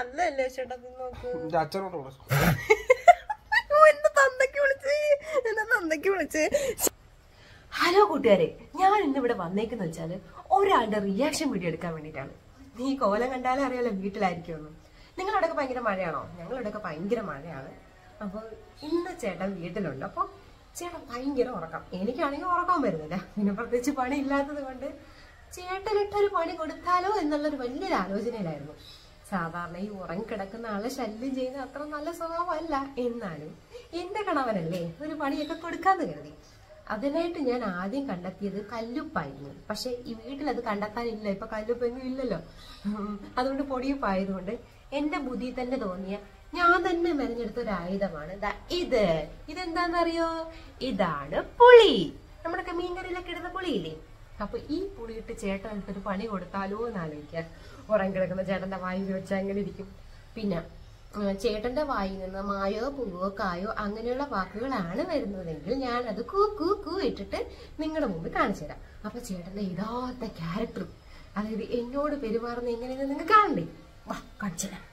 നല്ലതല്ലേ ചേട്ടാ തിന്ന് നോക്ക് എന്റെ അച്ഛനോട് കൊടുക്കും ഓ, എന്റെ തന്തയ്ക്ക് വിളിച്ച് എന്റെ തന്തയ്ക്ക് വിളിച്ച് ഹലോ കൂട്ടുകാരെ ഞാൻ ഇന്ന് ഇവിടെ വന്നേക്കെന്ന് വെച്ചാല് ഒരാളുടെ റിയാക്ഷൻ വീഡിയോ എടുക്കാൻ വേണ്ടിയിട്ടാണ് നീ കോലം കണ്ടാലേ അറിയാലോ വീട്ടിലായിരിക്കുമെന്ന് നിങ്ങളവിടെയൊക്കെ ഭയങ്കര മഴയാണോ ഞങ്ങളിവിടെയൊക്കെ ഭയങ്കര മഴയാണ് അപ്പോൾ ഇന്ന് ചേട്ടൻ വീട്ടിലുണ്ട് അപ്പോൾ ചേട്ടൻ ഭയങ്കര ഉറക്കം എനിക്കാണെങ്കിൽ ഉറക്കം വരുന്നില്ല പിന്നെ പ്രത്യേകിച്ച് പണി ഇല്ലാത്തത് കൊണ്ട് ചേട്ടനിട്ടൊരു പണി കൊടുത്താലോ എന്നുള്ളൊരു വലിയൊരു ആലോചനയിലായിരുന്നു സാധാരണ ഈ ഉറങ്ങിക്കിടക്കുന്ന ആളെ ശല്യം ചെയ്യുന്ന അത്ര നല്ല സ്വഭാവമല്ല എന്നാലും എന്റെ കണവനല്ലേ ഒരു പണിയൊക്കെ കൊടുക്കാന്ന് കരുതി അതിനായിട്ട് ഞാൻ ആദ്യം കണ്ടെത്തിയത് കല്ലുപ്പായിരുന്നു പക്ഷെ ഈ വീട്ടിൽ അത് കണ്ടെത്താനില്ല ഇപ്പൊ കല്ലുപ്പെങ്ങും ഇല്ലല്ലോ ഉം, അതുകൊണ്ട് പൊടിയുപ്പായതുകൊണ്ട് എന്റെ ബുദ്ധി തന്നെ തോന്നിയ ഞാൻ തന്നെ മെനഞ്ഞെടുത്ത ഒരു ആയുധമാണ് ദാ ഇത് ഇതെന്താണെന്നറിയോ ഇതാണ് പുളി നമ്മുടെയൊക്കെ മീൻകറിയിലൊക്കെ ഇടുന്ന പുളിയില്ലേ അപ്പൊ ഈ പുളിയിട്ട് ചേട്ടൻ ഒരു പണി കൊടുത്താലോ എന്ന് ആലോചിക്കുക ഉറങ്ങി കിടക്കുന്ന ചേട്ടന്റെ വായിൽ വെച്ചാൽ എങ്ങനെ ഇരിക്കും പിന്നെ ഉം, ചേട്ടന്റെ വായിൽ നിന്ന് മായോ പൂവോ കായോ അങ്ങനെയുള്ള വാക്കുകളാണ് വരുന്നതെങ്കിൽ ഞാൻ അത് കൂ കൂ കൂ ഇട്ടിട്ട് നിങ്ങളുടെ മുമ്പിൽ കാണിച്ചു തരാം അപ്പൊ ചേട്ടന്റെ ഇടാത്ത ക്യാരക്ടർ അതായത് എന്നോട് പെരുമാറുന്ന എങ്ങനെയെന്ന് നിങ്ങൾ കാണണ്ടേ വാ കാണിച്ചു തരാം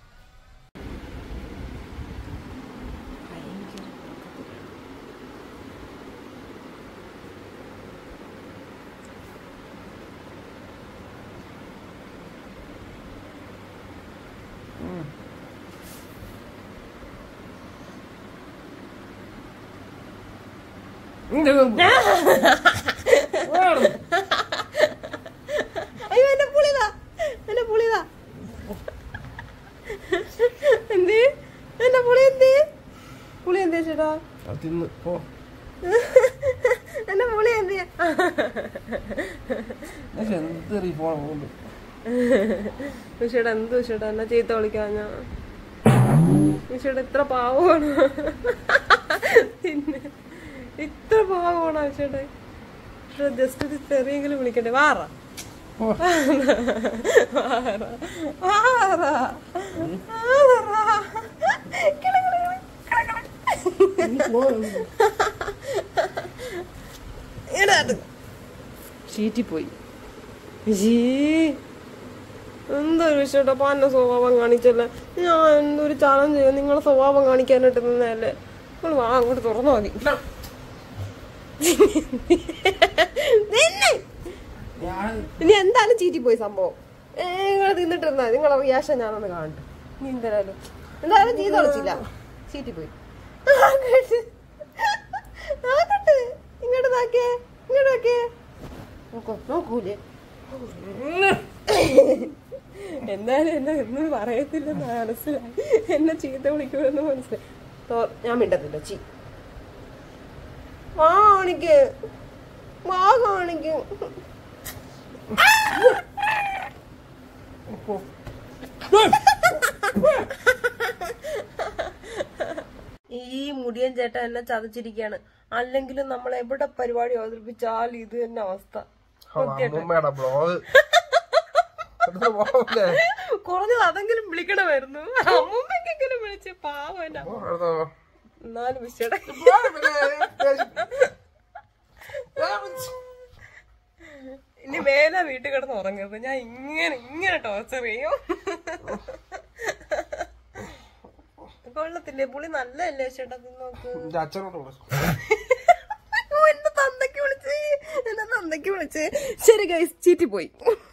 അയ്യോ എന്റെ പുളിതാ എന്റെ പുളിതാ എന്തേ എന്റെ പുളി എന്തേ പുളി എന്തേ ചേട്ടാ തിന്ന് പോ എന്റെ പുളി എന്തേ എന്തെറി പോണം പോകുന്നു വിഷയുടെ എന്ത് വിഷയുടെ എന്നെ ചീത്ത വിളിക്കാൻ ഞാൻ വിഷയുടെ ഇത്ര പാവമാണ് പിന്നെ ഇത്ര പാവമാണ് വിഷയുടെ ജസ്റ്റ് ഒരു ചെറിയെങ്കിലും വിളിക്കണ്ടേ വാറ ഓ. വാറ വാറ വാറ കിള, കിള, കിള, കിള, കിള. ഇടാത് ചീറ്റിപ്പോയി എന്തൊരു വിഷയട്ടോ പന്ന സ്വഭാവം കാണിച്ചല്ലേ ഞാൻ എന്തൊരു ചാലഞ്ച് ചെയ്യാം നിങ്ങളെ സ്വഭാവം കാണിക്കാനായിട്ട് നിന്നല്ലേ നിങ്ങൾ വാ അങ്ങോട്ട് തുറന്നു മതി നിന്നെ. ഞാൻ ഇനി എന്തായാലും ചീറ്റിപ്പോയി സംഭവം നിങ്ങൾ തിന്നിട്ടിരുന്ന നിങ്ങളെ റിയാക്ഷൻ ഞാനൊന്ന് കാണട്ടെ നീ എന്തായാലും എന്തായാലും ചീത്ത കളിച്ചില്ല ചീറ്റിപ്പോയി ആകട്ടെ. ആകട്ടെ. ഇങ്ങോട്ട് നോക്കിയേ ഇങ്ങോട്ട് നോക്കിയേ നോക്കോ നോക്കൂലേ എന്തായാലും എന്നെ ഒന്നും പറയത്തില്ലെന്ന് മനസ്സിലായി എന്നെ ചീത്ത വിളിക്കുമെന്ന് മനസ്സിലായി തോ- ഞാൻ മിണ്ടത്തില്ല ചീ വാ കാണിക്ക് വാ കാണിക്ക് പോ. ഈ മുടിയൻ ചേട്ടൻ എന്നെ ചതച്ചിരിക്കുകയാണ് അല്ലെങ്കിലും നമ്മൾ എവിടെ പരിപാടി അവതരിപ്പിച്ചാൽ ഇത് തന്നെ അവസ്ഥ അമ്മൂമ്മയുടെ ബ്ലോഗ് പോകല്ലേ കുറഞ്ഞത് അതെങ്കിലും വിളിക്കണമായിരുന്നു അമ്മൂമ്മക്കെങ്കിലും വിളിച്ച് പാവം എന്നെ എന്നാലും വിഷയുടെ ഇനി മേലെ വീട്ടിൽ കിടന്ന് ഉറങ്ങരുത് ഞാൻ ഇങ്ങനെ ഇങ്ങനെ ടോർച്ചർ ചെയ്യും കൊള്ളത്തില്ലേ പുളി നല്ലതല്ലേ ചേട്ടാ തിന്ന് നോക്ക് എന്റെ അച്ഛനോട് കൊടുക്കും ഓ, എന്റെ തന്തയ്ക്ക് വിളിച്ച് എന്റെ തന്തയ്ക്ക് വിളിച്ച് ശരി ഗൈസ് ചീറ്റി പോയി